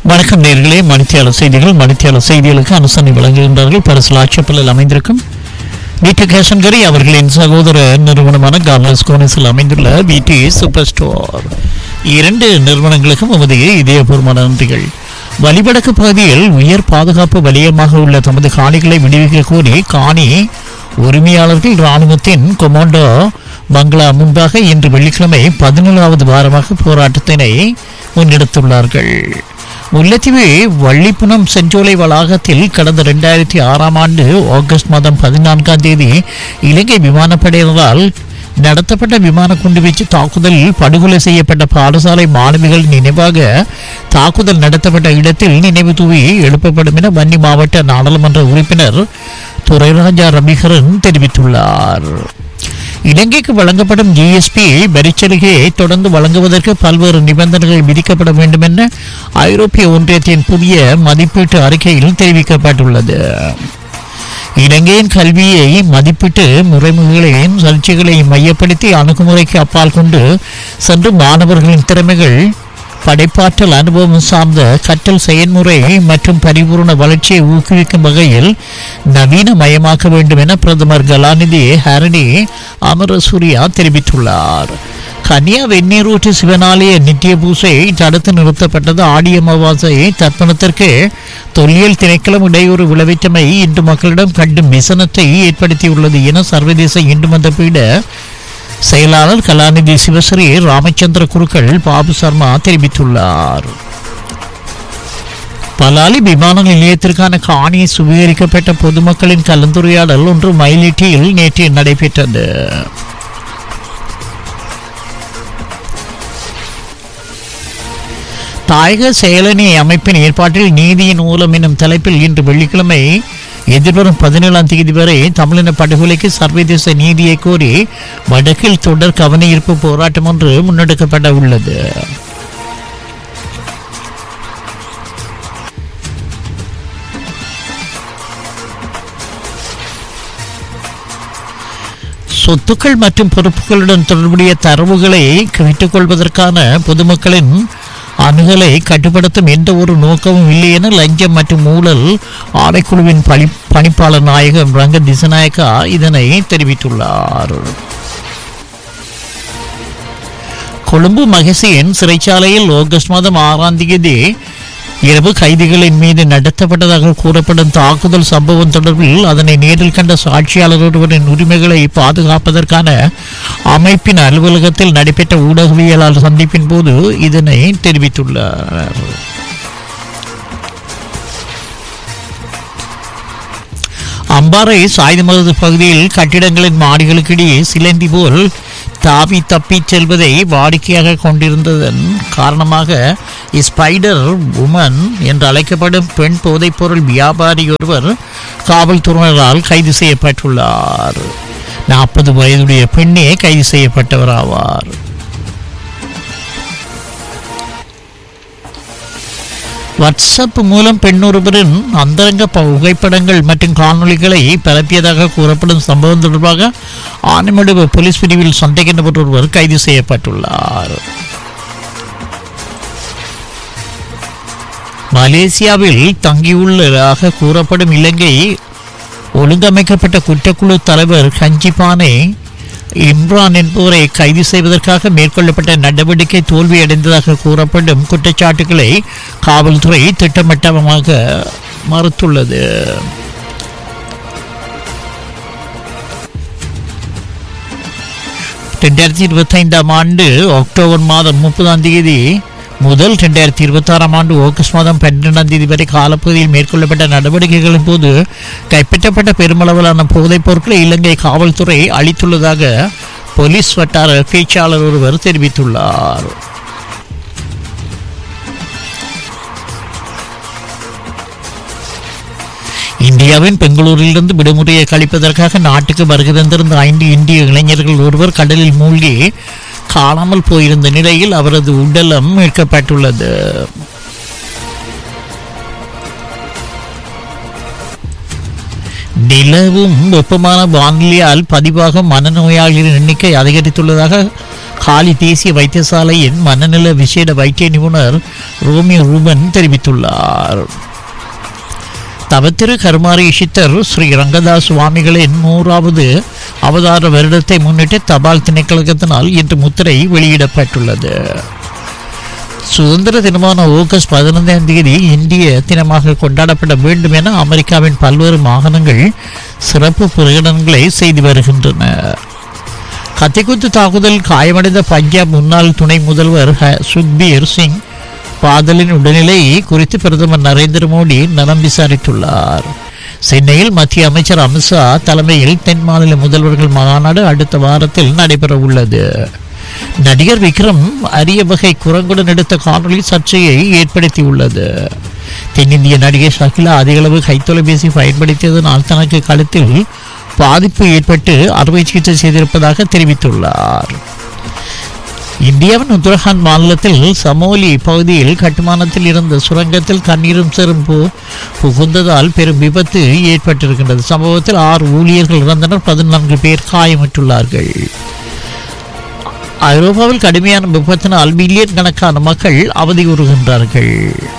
வணக்கம் நேர்களே மணித்தியாளர் செய்திகள் மணித்தியாளர் செய்திகளுக்கு அனுசரணை வழங்குகின்றார்கள் பரிசல் ஆட்சப்பலில் அமைந்திருக்கும் வீட்டு கேஷன்கரி அவர்களின் சகோதர நிறுவனமான கார்லஸ் கோனிஸில் அமைந்துள்ள வீட்டு சூப்பர் ஸ்டோர் இரண்டு நிறுவனங்களுக்கும் உமது இதயபூர்வமான நன்றிகள் வழிவடக்கு பகுதியில் உயர் பாதுகாப்பு வலயமாக உள்ள தமது காணிகளை விடுவிக்க கோரி காணி உரிமையாளர்கள் இராணுவத்தின் கொமாண்டோ பங்களா முன்பாக இன்று வெள்ளிக்கிழமை பதினேழாவது வாரமாக போராட்டத்தினை முன்னெடுத்துள்ளார்கள் முல்லைத்தீவு வள்ளிப்புனம் செஞ்சோலை வளாகத்தில் கடந்த இரண்டாயிரத்தி ஆறாம் ஆண்டு ஆகஸ்ட் மாதம் பதினான்காம் தேதி இலங்கை விமானப்படையினரால் நடத்தப்பட்ட விமான குண்டுவீச்சு தாக்குதலில் படுகொலை செய்யப்பட்ட பாடசாலை மாணவிகள் நினைவாக தாக்குதல் நடத்தப்பட்ட இடத்தில் நினைவு தூவி எழுப்பப்படும் என வன்னி மாவட்ட நாடாளுமன்ற உறுப்பினர் துரைராஜா ரவிகரன் தெரிவித்துள்ளார் இலங்கைக்கு வழங்கப்படும் ஜிஎஸ்பி வரிச்சலுகையை தொடர்ந்து வழங்குவதற்கு பல்வேறு நிபந்தனைகள் விதிக்கப்பட வேண்டும் என ஐரோப்பிய ஒன்றியத்தின் புதிய மதிப்பீட்டு அறிக்கையில் தெரிவிக்கப்பட்டுள்ளது இலங்கையின் கல்வியை மதிப்பீட்டு முறைமைகளையும் சர்ச்சைகளையும் மையப்படுத்தி அணுகுமுறைக்கு அப்பால் கொண்டு சென்று மாணவர்களின் திறமைகள் படைப்பாற்றல் அனுபவம் சார்ந்த கற்றல் செயல்முறை மற்றும் பரிபூர்ண வளர்ச்சியை ஊக்குவிக்கும் வகையில் நவீனமயமாக்க வேண்டும் என பிரதமர் கலாநிதி ஹரணி அமரசூரியா தெரிவித்துள்ளார் கன்னியா வெந்நீரூற்று சிவனாலய நித்திய பூசை தடுத்து நிறுத்தப்பட்டது ஆடி அமாவாசை தர்ப்பணத்திற்கு தொல்லியல் திணைக்களம் இடையூறு விளைவித்தமை இந்து மக்களிடம் கடும் விசனத்தை ஏற்படுத்தியுள்ளது என சர்வதேச இந்து மத பீட செயலாளர் கலாநிதி சிவஸ்ரீ ராமச்சந்திர குருக்கள் பாபு சர்மா தெரிவித்துள்ளார் பலாலி விமான நிலையத்திற்கான காணி சுவீகரிக்கப்பட்ட பொதுமக்களின் கலந்துரையாடல் ஒன்று மயிலிட்டியில் நேற்று நடைபெற்றது தாயக செயலணி அமைப்பின் ஏற்பாட்டில் நீதியின் மூலம் என்னும் தலைப்பில் இன்று வெள்ளிக்கிழமை எதிர்வரும் பதினேழாம் தேதி வரை தமிழின படுகொலைக்கு சர்வதேச நீதியை கோரி வடக்கில் தொடர் கவனஈர்ப்பு போராட்டம் ஒன்று முன்னெடுக்கப்பட உள்ளது சொத்துக்கள் மற்றும் பொறுப்புகளுடன் தொடர்புடைய தரவுகளை கேட்டுக்கொள்வதற்கான பொதுமக்களின் அணுகலை கட்டுப்படுத்தும் எந்த ஒரு நோக்கமும் இல்லை என லஞ்சம் மற்றும் ஊழல் ஆணைக்குழுவின் பணி பணிப்பாளர் நாயகம் ரங்க திசநாயக்கா இதனை தெரிவித்துள்ளார் கொழும்பு மகசியின் சிறைச்சாலையில் ஆகஸ்ட் மாதம் ஆறாம் தேதி இரவு கைதிகளின் மீது நடத்தப்பட்டதாக கூறப்படும் தாக்குதல் சம்பவம் தொடர்பில் அதனை நேரில் கண்ட சாட்சியாளர் ஒருவரின் உரிமைகளை பாதுகாப்பதற்கான அமைப்பின் அலுவலகத்தில் நடைபெற்ற ஊடகவியலாளர் சந்திப்பின் போது இதனை தெரிவித்துள்ளார் அம்பாறை சாயுதமது பகுதியில் கட்டிடங்களின் மாடிகளுக்கிடையே சிலந்தி போல் தாவி தப்பிச் செல்வதை வாடிக்கையாக கொண்டிருந்ததன் காரணமாக ஸ்பைடர் உமன் என்று அழைக்கப்படும் பெண் போதைப்பொருள் வியாபாரி ஒருவர் காவல்துறையினரால் கைது செய்யப்பட்டுள்ளார் நாற்பது வயதுடைய பெண்ணே கைது செய்யப்பட்டவர் ஆவார் வாட்ஸ்அப் மூலம் பெண்ணொருவரின் அந்தரங்க புகைப்படங்கள் மற்றும் காணொளிகளை பரப்பியதாக கூறப்படும் சம்பவம் தொடர்பாக ஆனைமடுவு போலீஸ் பிரிவில் சந்தேக நபர் ஒருவர் கைது செய்யப்பட்டுள்ளார் மலேசியாவில் தங்கியுள்ளதாக கூறப்படும் இலங்கை ஒழுங்கமைக்கப்பட்ட குற்றக்குழு தலைவர் ஹஞ்சிபானை இம்ரான் என்பவரை கைது செய்வதற்காக மேற்கொள்ளப்பட்ட நடவடிக்கை தோல்வியடைந்ததாக கூறப்படும் குற்றச்சாட்டுகளை காவல்துறை திட்டவட்டமாக மறுத்துள்ளது ரெண்டாயிரத்தி இருபத்தைந்தாம் ஆண்டு அக்டோபர் மாதம் முப்பதாம் தேதி முதல் ரெண்டாயிரத்தி இருபத்தாறாம் ஆண்டு ஆகஸ்ட் மாதம் பன்னிரெண்டாம் தேதி வரை காலப்பகுதியில் மேற்கொள்ளப்பட்ட நடவடிக்கைகளின் போது கைப்பற்றப்பட்ட பெருமளவிலான போதைப் பொருட்களை இலங்கை காவல்துறை அளித்துள்ளதாக போலீஸ் வட்டார பேச்சாளர் ஒருவர் தெரிவித்துள்ளார் இந்தியாவின் பெங்களூரிலிருந்து விடுமுறையை கழிப்பதற்காக நாட்டுக்கு வருகை தந்திருந்த ஐந்து இந்திய இளைஞர்கள் ஒருவர் கடலில் மூழ்கி காணாமல் போயிருந்த நிலையில் அவரது உடலம் மீட்கப்பட்டுள்ளது நிலவும் வெப்பமான வானிலையால் பதிவாகும் மனநோயாளிகளின் எண்ணிக்கை அதிகரித்துள்ளதாக காலி தேசிய வைத்தியசாலையின் மனநல விசேட வைத்திய நிபுணர் ரோமியோ ரூபன் தெரிவித்துள்ளார் தவத்திரு கருமாரி சித்தர் ஸ்ரீ ரங்கதாஸ் சுவாமிகளின் நூறாவது அவதார வருடத்தை முன்னிட்டு தபால் திணைக்களத்தினால் இன்று முத்திரை வெளியிடப்பட்டுள்ளது சுதந்திர தினமான ஆகஸ்ட் பதினைந்தாம் தேதி இந்திய தினமாக கொண்டாடப்பட வேண்டும் என அமெரிக்காவின் பல்வேறு மாகாணங்கள் சிறப்பு பிரகடனங்களை செய்து வருகின்றன கத்திக்குத்து தாக்குதல் காயமடைந்த பஞ்சாப் முன்னாள் துணை முதல்வர் ஹ- சுக்பீர் சிங் பாதலின் உடல்நிலை குறித்து பிரதமர் நரேந்திர மோடி நலம் விசாரித்துள்ளார் சென்னையில் மத்திய அமைச்சர் அமித்ஷா தலைமையில் தென் மாநில முதல்வர்கள் மாநாடு அடுத்த வாரத்தில் நடைபெற உள்ளது நடிகர் விக்ரம் அரிய வகை குரங்குடன் எடுத்த காணொளி சர்ச்சையை ஏற்படுத்தியுள்ளது தென்னிந்திய நடிகை ஷகிலா அதிகளவு கைத்தொலைபேசி பயன்படுத்தியதனால் தனக்கு கழுத்தில் பாதிப்பு ஏற்பட்டு அறுவை சிகிச்சை செய்திருப்பதாக தெரிவித்துள்ளார் இந்தியாவின் உத்தரகாண்ட் மாநிலத்தில் சமோலி பகுதியில் கட்டுமானத்தில் இருந்த சுரங்கத்தில் தண்ணீரும் செரும்பு புகுந்ததால் பெரும் விபத்து ஏற்பட்டிருக்கின்றது சம்பவத்தில் ஆறு ஊழியர்கள் இறந்தனர் பதினான்கு பேர் காயமுற்றுள்ளார்கள் ஐரோப்பாவில் கடுமையான விபத்தினால் மில்லியன் கணக்கான மக்கள் அவதியுறுகின்றார்கள்